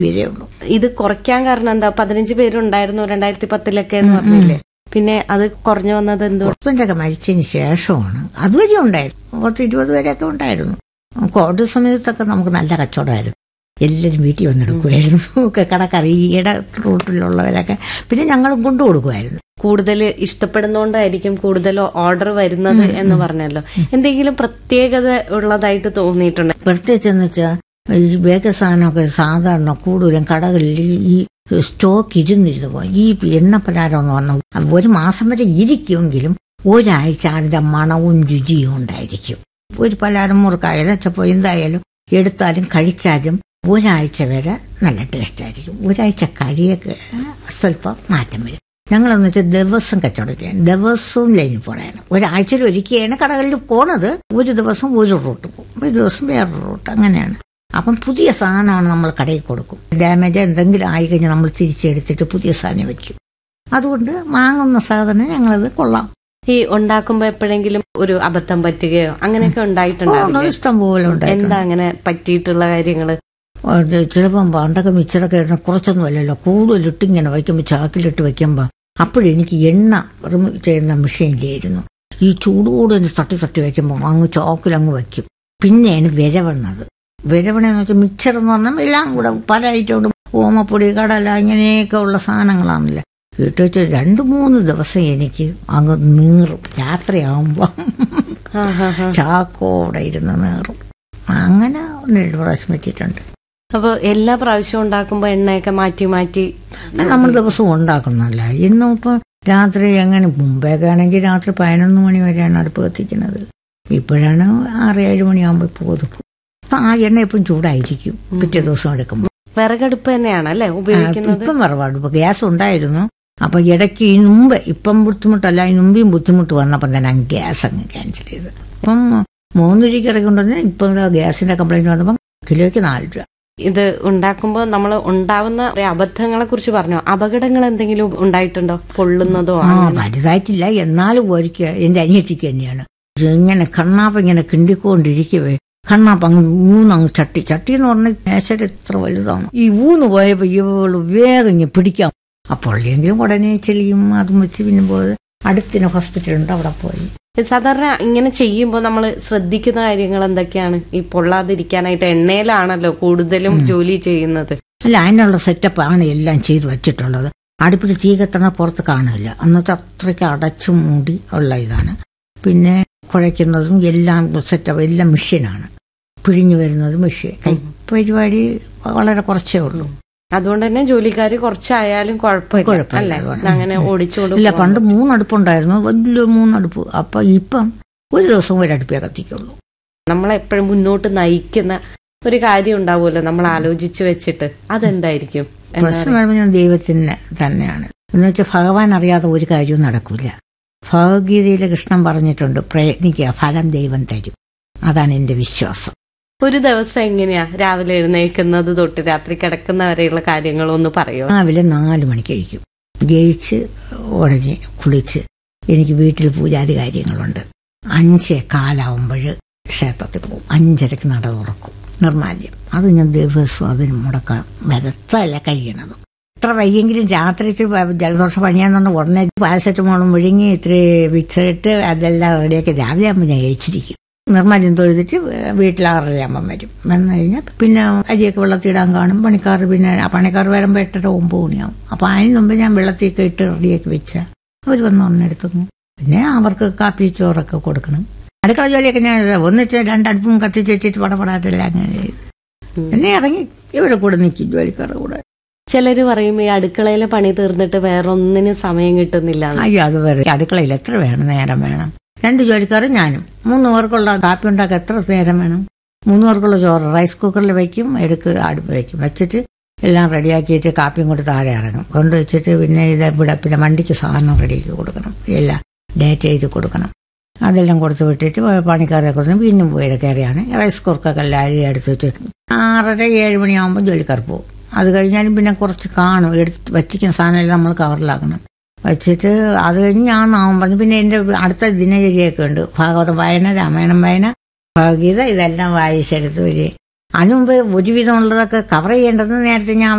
വരേ ഉള്ളൂ ഇത് കുറയ്ക്കാൻ കാരണം എന്താ പതിനഞ്ച് പേരുണ്ടായിരുന്നു രണ്ടായിരത്തി പത്തിലൊക്കെ എന്ന് പറഞ്ഞില്ലേ പിന്നെ അത് കുറഞ്ഞു വന്നത് എന്തോ ഹസ്ബൻഡൊക്കെ മരിച്ചതിന് ശേഷമാണ് അതുവരെ ഉണ്ടായിരുന്നു പത്ത് ഇരുപത് പേരൊക്കെ ഉണ്ടായിരുന്നു കോവിഡ് സമയത്തൊക്കെ നമുക്ക് നല്ല കച്ചവടമായിരുന്നു എല്ലാവരും വീട്ടിൽ വന്നെടുക്കുമായിരുന്നു ഒക്കെ കടക്കറിയുടെ റൂട്ടിലുള്ളവരൊക്കെ പിന്നെ ഞങ്ങളും കൊണ്ടു കൊടുക്കുമായിരുന്നു കൂടുതൽ ഇഷ്ടപ്പെടുന്നോണ്ടായിരിക്കും കൂടുതൽ ഓർഡർ വരുന്നത് എന്ന് പറഞ്ഞല്ലോ എന്തെങ്കിലും പ്രത്യേകത ഉള്ളതായിട്ട് തോന്നിയിട്ടുണ്ട് പ്രത്യേകിച്ച് എന്ന് വെച്ചാൽ ഈ ബേക്കറി സാധനമൊക്കെ സാധാരണ കൂടുതലും കടകളിൽ ഈ സ്റ്റോക്ക് ഇരുന്നിരുന്നു പോകും ഈ എണ്ണ പലഹാരം എന്ന് പറഞ്ഞാൽ ഒരു മാസം വരെ ഇരിക്കുമെങ്കിലും ഒരാഴ്ച അതിന്റെ മണവും രുചിയും ഉണ്ടായിരിക്കും ഒരു പലഹാരം മുറുക്കായാലും ചപ്പോ എന്തായാലും എടുത്താലും കഴിച്ചാലും ഒരാഴ്ച വരെ നല്ല ടേസ്റ്റ് ആയിരിക്കും ഒരാഴ്ച കഴിയൊക്കെ സ്വല്പം മാറ്റം വരും ഞങ്ങളെന്ന് വെച്ചാൽ ദിവസം കച്ചവടം ചെയ്യാൻ ദിവസവും ലൈനിൽ പോണാണ് ഒരാഴ്ചയിൽ ഒരിക്കലാണ് കടകളിൽ പോണത് ഒരു ദിവസം ഒരു റൂട്ട് പോകും ഒരു ദിവസം വേറൊരു റൂട്ട് അങ്ങനെയാണ് അപ്പം പുതിയ സാധനമാണ് നമ്മൾ കടയിൽ കൊടുക്കും ഡാമേജ് എന്തെങ്കിലും ആയി കഴിഞ്ഞാൽ നമ്മൾ തിരിച്ചെടുത്തിട്ട് പുതിയ സാധനം വെക്കും അതുകൊണ്ട് വാങ്ങുന്ന സാധനം ഞങ്ങളത് കൊള്ളാം ഈ ഉണ്ടാക്കുമ്പോ എപ്പോഴെങ്കിലും ഒരു അബദ്ധം പറ്റുകയോ അങ്ങനെയൊക്കെ ഓ, ഉണ്ടായിട്ടുണ്ടാവില്ലേ ഇഷ്ടം പോലെ ഉണ്ടായിട്ടുണ്ട് എന്താ അങ്ങനെ പറ്റിയിട്ടുള്ള കാര്യങ്ങള് അത് ചിലപ്പം പണ്ടൊക്കെ മിച്ചറൊക്കെ ഇടുന്ന കുറച്ചൊന്നും അല്ലല്ലോ കൂടുതലിട്ട് ഇങ്ങനെ വയ്ക്കുമ്പോൾ ചാക്കിലിട്ട് വയ്ക്കുമ്പോൾ അപ്പോഴെനിക്ക് എണ്ണ റിമൂവ് ചെയ്യുന്ന മെഷീനിലായിരുന്നു ഈ ചൂടോടെ തട്ടി തട്ടി വയ്ക്കുമ്പോൾ അങ്ങ് ചോക്കിലങ്ങ് വയ്ക്കും പിന്നെയാണ് വിരവണത് വിരവണെന്ന് വെച്ചാൽ മിക്സർ എന്ന് പറഞ്ഞാൽ എല്ലാം കൂടെ പല ഐറ്റം ഉണ്ട് ഓമപ്പൊടി കടല ഇങ്ങനെയൊക്കെ ഉള്ള സാധനങ്ങളാണല്ലോ വീട്ടിൽ വെച്ച് രണ്ട് മൂന്ന് ദിവസം എനിക്ക് അങ്ങ് നീറും രാത്രിയാകുമ്പോൾ ആ, ആ, ആ. ചാക്കോടെ ഇരുന്ന് നീറും അങ്ങനെ ഒന്ന് രണ്ട് പ്രാവശ്യം വെച്ചിട്ടുണ്ട് അപ്പൊ എല്ലാ പ്രാവശ്യവും ഉണ്ടാക്കുമ്പോ എണ്ണയൊക്കെ മാറ്റി മാറ്റി നമ്മൾ ദിവസവും ഉണ്ടാക്കുന്നല്ല ഇന്നും ഇപ്പം രാത്രി എങ്ങനെ മുമ്പേക്കെ ആണെങ്കിൽ രാത്രി പതിനൊന്ന് മണി വരെയാണ് അടുപ്പ് കത്തിക്കുന്നത് ഇപ്പോഴാണ് ആറ് ഏഴ് മണിയാകുമ്പോൾ ഇപ്പോൾ ഒതുക്കും ആ എണ്ണ എപ്പോഴും ചൂടായിരിക്കും പിറ്റേ ദിവസം എടുക്കുമ്പോൾ വിറകടുപ്പ് തന്നെയാണ് അല്ലെ ഉപയോഗിക്കുന്നത് ഇപ്പം വറവാട് ഇപ്പൊ ഗ്യാസ് ഉണ്ടായിരുന്നു അപ്പൊ ഇടയ്ക്ക് ഈ മുമ്പ് ഇപ്പം ബുദ്ധിമുട്ടല്ല ഈ മുമ്പേയും ബുദ്ധിമുട്ട് വന്നപ്പം തന്നെ അങ്ങ് ഗ്യാസ് അങ്ങ് ക്യാൻസൽ ചെയ്ത് ഇപ്പം മൂന്ന് രൂപയ്ക്ക് ഇറക്കിക്കൊണ്ടുവന്ന് ഇപ്പം ദാ ഗ്യാസിന്റെ കംപ്ലൈന്റ് വന്നപ്പം കിലോയ്ക്ക് നാല് രൂപ ഇത് ഉണ്ടാക്കുമ്പോ നമ്മൾ ഉണ്ടാവുന്ന ഒരു അബദ്ധങ്ങളെ കുറിച്ച് പറഞ്ഞു അപകടങ്ങൾ എന്തെങ്കിലും ഉണ്ടായിട്ടുണ്ടോ പൊള്ളുന്നതോ ആ അങ്ങനെ? വലുതായിട്ടില്ല എന്നാലും ഒരിക്കൽ എന്റെ അനിയത്തിക്ക് തന്നെയാണ് ഇത് ഇങ്ങനെ കണ്ണാപ്പ ഇങ്ങനെ കിണ്ടിക്കൊണ്ടിരിക്കവേ കണ്ണാപ്പ അങ്ങ് ഊന്നങ്ങ് ചട്ടി ചട്ടി എന്ന് പറഞ്ഞാൽ മേശയുടെ ഇത്ര വലുതാണ് ഈ ഊന്ന് പോയപ്പോ ഇവള് വേഗം ഇങ്ങനെ പിടിക്കാം അപ്പോൾ എങ്കിലും ഉടനെ ചെളിയും അതും വെച്ച് പിന്നെ പോയത് അടുത്തിന് ഹോസ്പിറ്റലുണ്ട് അവിടെ പോയി സാധാരണ ഇങ്ങനെ ചെയ്യുമ്പോൾ നമ്മൾ ശ്രദ്ധിക്കുന്ന കാര്യങ്ങൾ എന്തൊക്കെയാണ് ഈ പൊള്ളാതിരിക്കാനായിട്ട് എണ്ണയിലാണല്ലോ കൂടുതലും ജോലി ചെയ്യുന്നത് അല്ല അതിനുള്ള സെറ്റപ്പാണ് എല്ലാം ചെയ്തു വെച്ചിട്ടുള്ളത് അടുപ്പിൽ തീ കത്തണ പുറത്ത് കാണില്ല അന്നത്തെ അത്രയ്ക്ക് അടച്ചു മൂടി ഉള്ള ഇതാണ് പിന്നെ കുഴയ്ക്കുന്നതും എല്ലാം സെറ്റപ്പ് എല്ലാം മെഷീനാണ് പിഴിഞ്ഞു വരുന്നത് മെഷീൻ കൈ പരിപാടി വളരെ കുറച്ചേ ഉള്ളൂ അതുകൊണ്ട് തന്നെ ജോലിക്കാർ കുറച്ചായാലും കുഴപ്പമില്ല കുഴപ്പമില്ല, അല്ലെ അതുകൊണ്ട്. അങ്ങനെ ഓടിച്ചോണ്ട് ഇല്ല പോകാൻ പണ്ട് മൂന്നടുപ്പുണ്ടായിരുന്നു വലിയ മൂന്നടുപ്പ് അപ്പൊ ഇപ്പം ഒരു ദിവസം ഒരടുപ്പേ കത്തിക്കുള്ളൂ നമ്മളെപ്പോഴും മുന്നോട്ട് നയിക്കുന്ന ഒരു കാര്യം ഉണ്ടാവുമല്ലോ നമ്മൾ ആലോചിച്ച് വെച്ചിട്ട് അതെന്തായിരിക്കും എന്താ പ്രശ്നം വരുമ്പോൾ ഞാൻ ദൈവത്തിന് തന്നെയാണ് എന്ന് വെച്ചാൽ ഭഗവാൻ അറിയാതെ ഒരു കാര്യവും നടക്കില്ല ഭഗവത്ഗീതയിൽ കൃഷ്ണൻ പറഞ്ഞിട്ടുണ്ട് പ്രയത്നിക്കുക ഫലം ദൈവം തരും അതാണ് എന്റെ വിശ്വാസം ഒരു ദിവസം എങ്ങനെയാ രാവിലെ എഴുന്നേൽക്കുന്നത് തൊട്ട് രാത്രി കിടക്കുന്ന വരെയുള്ള കാര്യങ്ങളൊന്ന് പറയോ രാവിലെ നാല് മണിക്ക് കഴിക്കും ജയിച്ച് ഉടനെ കുളിച്ച് എനിക്ക് വീട്ടിൽ പൂജാതി കാര്യങ്ങളുണ്ട് അഞ്ചേ കാലാവുമ്പോൾ ക്ഷേത്രത്തിൽ പോകും അഞ്ചരക്ക് നട തുറക്കും നിർമാല്യം അത് ഞാൻ ദിവസവും അതിന് മുടക്കാൻ വരത്തല്ല കഴിയണത് എത്ര വയ്യെങ്കിലും രാത്രി ഇച്ചിരി പ- ജലദോഷം പണിയാന്നുണ്ട് ഉടനെ പാരസെറ്റമോളും വിഴുങ്ങി ഇത്തിരി വിക്സിട്ട് അതെല്ലാം റെഡിയാക്കി രാവിലെ ആകുമ്പോൾ ഞാൻ കഴിച്ചിരിക്കും നിർമ്മാല്യം തൊഴുതിട്ട് വീട്ടിൽ ആറരയാകുമ്പം വരും വന്നു കഴിഞ്ഞാൽ പിന്നെ അരിയൊക്കെ വെള്ളത്തിടാൻ കാണും പണിക്കാർ പിന്നെ ആ പണിക്കാർ വരുമ്പോൾ എട്ടര ഒമ്പത് മണിയാവും അപ്പോൾ അതിന് മുമ്പ് ഞാൻ വെള്ളത്തിയൊക്കെ ഇട്ട് റെഡിയാക്കി വെച്ചാൽ അവർ വന്ന് ഒന്നെടുത്തുന്നു പിന്നെ അവർക്ക് കാപ്പി ചോറൊക്കെ കൊടുക്കണം അടുക്കള ജോലിയൊക്കെ ഞാൻ ഒന്നിച്ച് രണ്ടടുപ്പും കത്തിച്ച് വെച്ചിട്ട് പടപടാതെല്ലാം അങ്ങനെ ചെയ്യും. പിന്നെ ഇറങ്ങി ഇവരെ കൂടെ നിൽക്കും ജോലിക്കാരുടെ കൂടെ ചിലര് പറയും ഈ അടുക്കളയിലെ പണി തീർന്നിട്ട് വേറൊന്നിനും സമയം കിട്ടുന്നില്ല അയ്യോ അത് വേറെ അടുക്കളയിൽ എത്ര വേണം നേരം വേണം രണ്ട് ജോലിക്കാരും ഞാനും മൂന്ന് പേർക്കുള്ള കാപ്പി ഉണ്ടാക്കാൻ എത്ര നേരം വേണം മൂന്ന് പേർക്കുള്ള ചോറ് റൈസ് കുക്കറിൽ വയ്ക്കും എടുക്ക് അടുപ്പ് വയ്ക്കും വെച്ചിട്ട് എല്ലാം റെഡിയാക്കിയിട്ട് കാപ്പിയും കൊണ്ട് താഴെ ഇറങ്ങും കൊണ്ട് വെച്ചിട്ട് പിന്നെ ഇത് ഇവിടെ പിന്നെ വണ്ടിക്ക് സാധനം റെഡിയാക്കി കൊടുക്കണം എല്ലാം ഡേറ്റ് ചെയ്ത് കൊടുക്കണം അതെല്ലാം കൊടുത്ത് വിട്ടിട്ട് പണിക്കാരെ കൊടുത്ത് വീണ്ടും പോയി കയറിയാണ് റൈസ് കുക്കറൊക്കെ എല്ലാം അരി എടുത്ത് വെച്ച് ആറര ഏഴ് മണിയാകുമ്പോൾ ജോലിക്കാർ പോകും അത് കഴിഞ്ഞാലും പിന്നെ കുറച്ച് കാണും എടുത്ത് വച്ചിരിക്കുന്ന സാധനമെല്ലാം നമ്മൾ കവറിലാക്കണം വെച്ചിട്ട് അത് കഴിഞ്ഞ് ഞാൻ നാമം പറഞ്ഞു പിന്നെ എൻ്റെ അടുത്ത ദിനചര്യയൊക്കെ ഉണ്ട് ഭാഗവത വായന രാമായണം വായന ഭഗവത്ഗീത ഇതെല്ലാം വായിച്ചെടുത്ത് ഒരു അതിനു മുമ്പ് ഒരുവിധം ഉള്ളതൊക്കെ കവർ ചെയ്യേണ്ടത് നേരത്തെ ഞാൻ